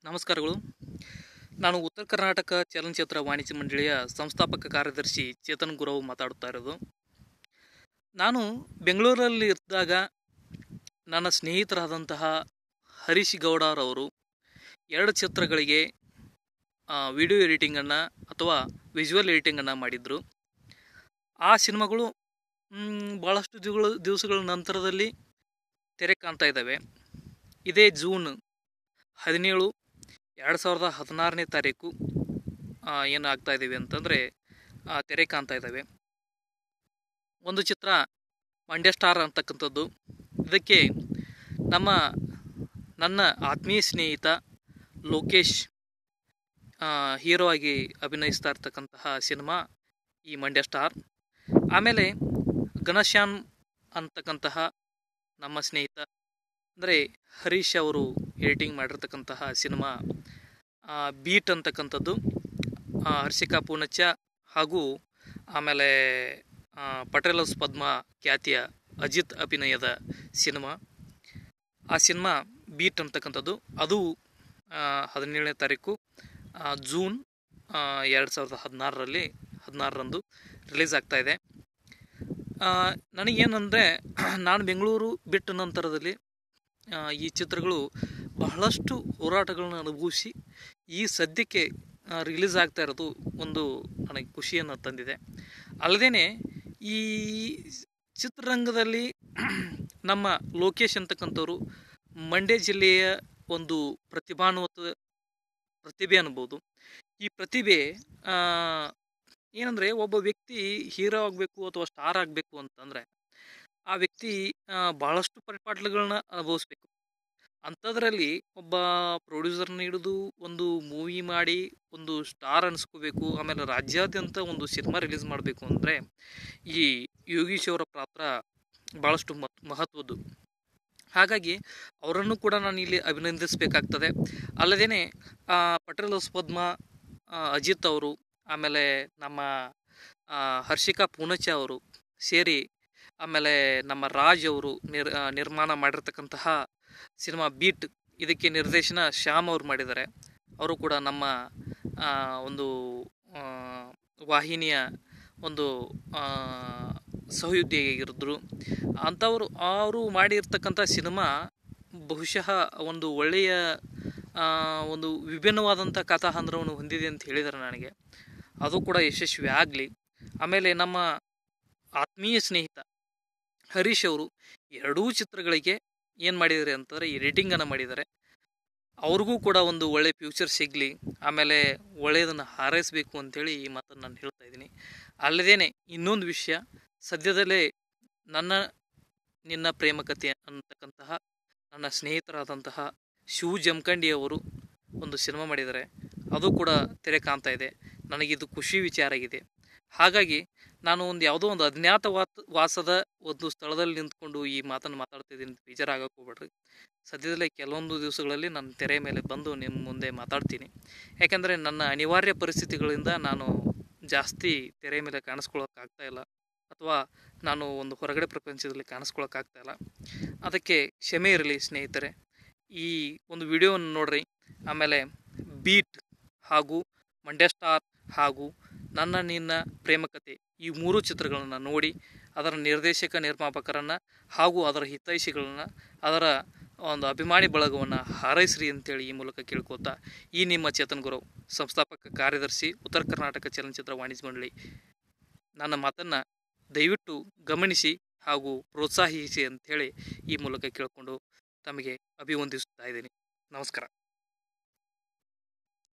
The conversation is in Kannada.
ನಮಸ್ಕಾರಗಳು ನಾನು ಉತ್ತರ ಕರ್ನಾಟಕ ಚಲನಚಿತ್ರ ವಾಣಿಜ್ಯ ಮಂಡಳಿಯ ಸಂಸ್ಥಾಪಕ ಕಾರ್ಯದರ್ಶಿ ಚೇತನ್ ಗುರವ್ ಮಾತಾಡುತ್ತಾ ಇರೋದು ನಾನು ಬೆಂಗಳೂರಲ್ಲಿ ಇದ್ದಾಗ ನನ್ನ ಸ್ನೇಹಿತರಾದಂತಹ ಹರೀಶ್ ಗೌಡರವರು ಎರಡು ಚಿತ್ರಗಳಿಗೆ ವಿಡಿಯೋ ಎಡಿಟಿಂಗನ್ನು ಅಥವಾ ವಿಜುವಲ್ ಎಡಿಟಿಂಗನ್ನು ಮಾಡಿದರು ಆ ಸಿನಿಮಾಗಳು ಮ್, ಭಾಳಷ್ಟು ದಿವಗಳು ದಿವಸಗಳ ನಂತರದಲ್ಲಿ ತೆರೆ ಕಾಣ್ತಾ ಇದ್ದಾವೆ ಇದೇ ಜೂನ್ ಹದಿನೇಳು ಎರಡು ಸಾವಿರದ ಹದಿನಾರನೇ ತಾರೀಕು ಆ, ಏನು ಆಗ್ತಾ ಇದ್ದೀವಿ ಅಂತಂದರೆ ತೆರೆ ಕಾಣ್ತಾ ಇದ್ದಾವೆ ಒಂದು ಚಿತ್ರ ಮಂಡ್ಯ ಸ್ಟಾರ್ ಅಂತಕ್ಕಂಥದ್ದು ಇದಕ್ಕೆ ನಮ್ಮ ನನ್ನ ಆತ್ಮೀಯ ಸ್ನೇಹಿತ ಲೋಕೇಶ್ ಆ, ಹೀರೋ ಆಗಿ ಅಭಿನಯಿಸ್ತಾ ಇರ್ತಕ್ಕಂತಹ ಸಿನಿಮಾ ಈ ಮಂಡ್ಯ ಸ್ಟಾರ್ ಆಮೇಲೆ ಘನಶ್ಯಾಮ್ ಅಂತಕ್ಕಂತಹ ನಮ್ಮ ಸ್ನೇಹಿತ ಅಂದರೆ ಹರೀಶ್ ಅವರು ಎಡಿಟಿಂಗ್ ಮಾಡಿರ್ತಕ್ಕಂತಹ ಸಿನಿಮಾ ಆ, ಬೀಟ್ ಅಂತಕ್ಕಂಥದ್ದು ಆ, ಹರ್ಷಿಕಾ ಪೂನಚ್ಚ ಹಾಗೂ ಆಮೇಲೆ ಆ, ಪಟೇಲಸ್ ಪದ್ಮ ಖ್ಯಾತಿಯ ಅಜಿತ್ ಅಭಿನಯದ ಸಿನಿಮಾ ಆ ಸಿನಿಮಾ ಬೀಟ್ ಅಂತಕ್ಕಂಥದ್ದು ಅದು ಆ, ಹದಿನೇಳನೇ ತಾರೀಕು ಆ, ಜೂನ್ ಎರಡು ಸಾವಿರದ ಹದಿನಾರರಲ್ಲಿ ಹದಿನಾರರಂದು ರಿಲೀಸ್ ಆಗ್ತಾ ಇದೆ ಆ, ನನಗೇನಂದರೆ ನಾನು ಬೆಂಗಳೂರು ಬಿಟ್ಟ ನಂತರದಲ್ಲಿ ಆ, ಈ ಚಿತ್ರಗಳು ಬಹಳಷ್ಟು ಹೋರಾಟಗಳನ್ನ ಅನುಭವಿಸಿ ಈ ಸದ್ಯಕ್ಕೆ ರಿಲೀಸ್ ಆಗ್ತಾ ಇರೋದು ಒಂದು ನನಗೆ ಖುಷಿಯನ್ನು ತಂದಿದೆ ಅಲ್ಲದೇ ಈ ಚಿತ್ರರಂಗದಲ್ಲಿ ನಮ್ಮ ಲೋಕೇಶ್ ಅಂತಕ್ಕಂಥವ್ರು ಮಂಡ್ಯ ಜಿಲ್ಲೆಯ ಒಂದು ಪ್ರತಿಭಾನ್ವಿತ ಪ್ರತಿಭೆ ಅನ್ಬೋದು ಈ ಪ್ರತಿಭೆ ಆ, ಏನಂದರೆ ಒಬ್ಬ ವ್ಯಕ್ತಿ ಹೀರೋ ಆಗಬೇಕು ಅಥವಾ ಸ್ಟಾರ್ ಆಗಬೇಕು ಅಂತಂದರೆ ಆ ವ್ಯಕ್ತಿ ಆ, ಭಾಳಷ್ಟು ಪರಿಪಾಟ್ಲುಗಳನ್ನ ಅನುಭವಿಸ್ಬೇಕು ಅಂಥದ್ರಲ್ಲಿ ಒಬ್ಬ ಪ್ರೊಡ್ಯೂಸರ್ನ ಹಿಡಿದು ಒಂದು ಮೂವಿ ಮಾಡಿ ಒಂದು ಸ್ಟಾರ್ ಅನಿಸ್ಕೋಬೇಕು ಆಮೇಲೆ ರಾಜ್ಯಾದ್ಯಂತ ಒಂದು ಸಿನಿಮಾ ರಿಲೀಸ್ ಮಾಡಬೇಕು ಅಂದರೆ ಈ ಯೋಗೀಶ್ ಅವರ ಪಾತ್ರ ಭಾಳಷ್ಟು ಮತ್ ಮಹತ್ವದ್ದು ಹಾಗಾಗಿ ಅವರನ್ನು ಕೂಡ ನಾನು ಇಲ್ಲಿ ಅಭಿನಂದಿಸಬೇಕಾಗ್ತದೆ ಅಲ್ಲದೇ ಪಟೇಲ್ ಪದ್ಮ ಆ, ಅಜಿತ್ ಅವರು ಆಮೇಲೆ ನಮ್ಮ ಆ, ಹರ್ಷಿಕಾ ಪೂನಚ್ಚ ಅವರು ಸೇರಿ ಆಮೇಲೆ ನಮ್ಮ ರಾಜ್ ಅವರು ನಿರ್ ಆ, ನಿರ್ಮಾಣ ಮಾಡಿರ್ತಕ್ಕಂತಹ ಸಿನಿಮಾ ಬೀಟ್ ಇದಕ್ಕೆ ನಿರ್ದೇಶನ ಶ್ಯಾಮ್ ಅವರು ಮಾಡಿದ್ದಾರೆ ಅವರು ಕೂಡ ನಮ್ಮ ಆ, ಒಂದು ಆ, ವಾಹಿನಿಯ ಒಂದು ಆ, ಸಹೋದ್ಯೋಗಿಯಾಗಿರಿದ್ರು ಅಂಥವರು ಅವರು ಮಾಡಿರ್ತಕ್ಕಂಥ ಸಿನಿಮಾ ಬಹುಶಃ ಒಂದು ಒಳ್ಳೆಯ ಆ, ಒಂದು ವಿಭಿನ್ನವಾದಂಥ ಕಥಾಹಂದ್ರವನ್ನು ಹೊಂದಿದೆ ಅಂತ ಹೇಳಿದ್ದಾರೆ ನನಗೆ ಅದು ಕೂಡ ಯಶಸ್ವಿ ಆಗಲಿ ಆಮೇಲೆ ನಮ್ಮ ಆತ್ಮೀಯ ಸ್ನೇಹಿತ ಹರೀಶ್ ಅವರು ಎರಡೂ ಚಿತ್ರಗಳಿಗೆ ಏನು ಮಾಡಿದ್ದಾರೆ ಅಂತಂದರೆ ಎಡಿಟಿಂಗನ್ನು ಮಾಡಿದ್ದಾರೆ ಅವ್ರಿಗೂ ಕೂಡ ಒಂದು ಒಳ್ಳೆ ಫ್ಯೂಚರ್ ಸಿಗಲಿ ಆಮೇಲೆ ಒಳ್ಳೆಯದನ್ನು ಹಾರೈಸಬೇಕು ಅಂಥೇಳಿ ಈ ಮಾತನ್ನು ನಾನು ಹೇಳ್ತಾ ಇದ್ದೀನಿ ಅಲ್ಲದೇ ಇನ್ನೊಂದು ವಿಷಯ ಸದ್ಯದಲ್ಲೇ ನನ್ನ ನಿನ್ನ ಪ್ರೇಮ ಕಥೆ ಅಂತಕ್ಕಂತಹ ನನ್ನ ಸ್ನೇಹಿತರಾದಂತಹ ಶಿವು ಜಮಖಂಡಿ ಅವರು ಒಂದು ಸಿನಿಮಾ ಮಾಡಿದ್ದಾರೆ ಅದು ಕೂಡ ತೆರೆ ಕಾಣ್ತಾ ಇದೆ ನನಗಿದು ಖುಷಿ ವಿಚಾರ ಆಗಿದೆ ಹಾಗಾಗಿ ನಾನು ಒಂದು ಯಾವುದೋ ಒಂದು ಅಜ್ಞಾತ ವಾತ್ ವಾಸದ ಒಂದು ಸ್ಥಳದಲ್ಲಿ ನಿಂತ್ಕೊಂಡು ಈ ಮಾತನ್ನು ಮಾತಾಡ್ತಿದ್ದೀನಿ ಅಂತ ಬೇಜಾರಾಗಕ್ಕೆ ಹೋಗ್ಬೇಡ್ರಿ ಸದ್ಯದಲ್ಲೇ ಕೆಲವೊಂದು ದಿವಸಗಳಲ್ಲಿ ನಾನು ತೆರೆ ಮೇಲೆ ಬಂದು ನಿಮ್ಮ ಮುಂದೆ ಮಾತಾಡ್ತೀನಿ ಯಾಕೆಂದರೆ ನನ್ನ ಅನಿವಾರ್ಯ ಪರಿಸ್ಥಿತಿಗಳಿಂದ ನಾನು ಜಾಸ್ತಿ ತೆರೆ ಮೇಲೆ ಕಾಣಿಸ್ಕೊಳ್ಳೋಕ್ಕಾಗ್ತಾ ಇಲ್ಲ ಅಥವಾ ನಾನು ಒಂದು ಹೊರಗಡೆ ಪ್ರಪಂಚದಲ್ಲಿ ಕಾಣಿಸ್ಕೊಳ್ಳೋಕ್ಕಾಗ್ತಾ ಇಲ್ಲ ಅದಕ್ಕೆ ಕ್ಷಮೆ ಇರಲಿ ಸ್ನೇಹಿತರೆ ಈ ಒಂದು ವಿಡಿಯೋವನ್ನು ನೋಡ್ರಿ ಆಮೇಲೆ ಬೀಟ್ ಹಾಗೂ ಮಂಡ್ಯ ಸ್ಟಾರ್ ಹಾಗೂ ನನ್ನ ನಿನ್ನ ಪ್ರೇಮಕತೆ ಈ ಮೂರು ಚಿತ್ರಗಳನ್ನು ನೋಡಿ ಅದರ ನಿರ್ದೇಶಕ ನಿರ್ಮಾಪಕರನ್ನು ಹಾಗೂ ಅದರ ಹಿತೈಷಿಗಳನ್ನು ಅದರ ಒಂದು ಅಭಿಮಾನಿ ಬಳಗವನ್ನು ಹಾರೈಸ್ರಿ ಅಂತೇಳಿ ಈ ಮೂಲಕ ಕೇಳ್ಕೊತಾ ಈ ನಿಮ್ಮ ಚೇತನ್ ಗುರವ್ ಸಂಸ್ಥಾಪಕ ಕಾರ್ಯದರ್ಶಿ ಉತ್ತರ ಕರ್ನಾಟಕ ಚಲನಚಿತ್ರ ವಾಣಿಜ್ಯ ಮಂಡಳಿ ನನ್ನ ಮಾತನ್ನು ದಯವಿಟ್ಟು ಗಮನಿಸಿ ಹಾಗೂ ಪ್ರೋತ್ಸಾಹಿಸಿ ಅಂಥೇಳಿ ಈ ಮೂಲಕ ಕೇಳಿಕೊಂಡು ತಮಗೆ ಅಭಿವಂದಿಸುತ್ತಾ ಇದ್ದೀನಿ ನಮಸ್ಕಾರ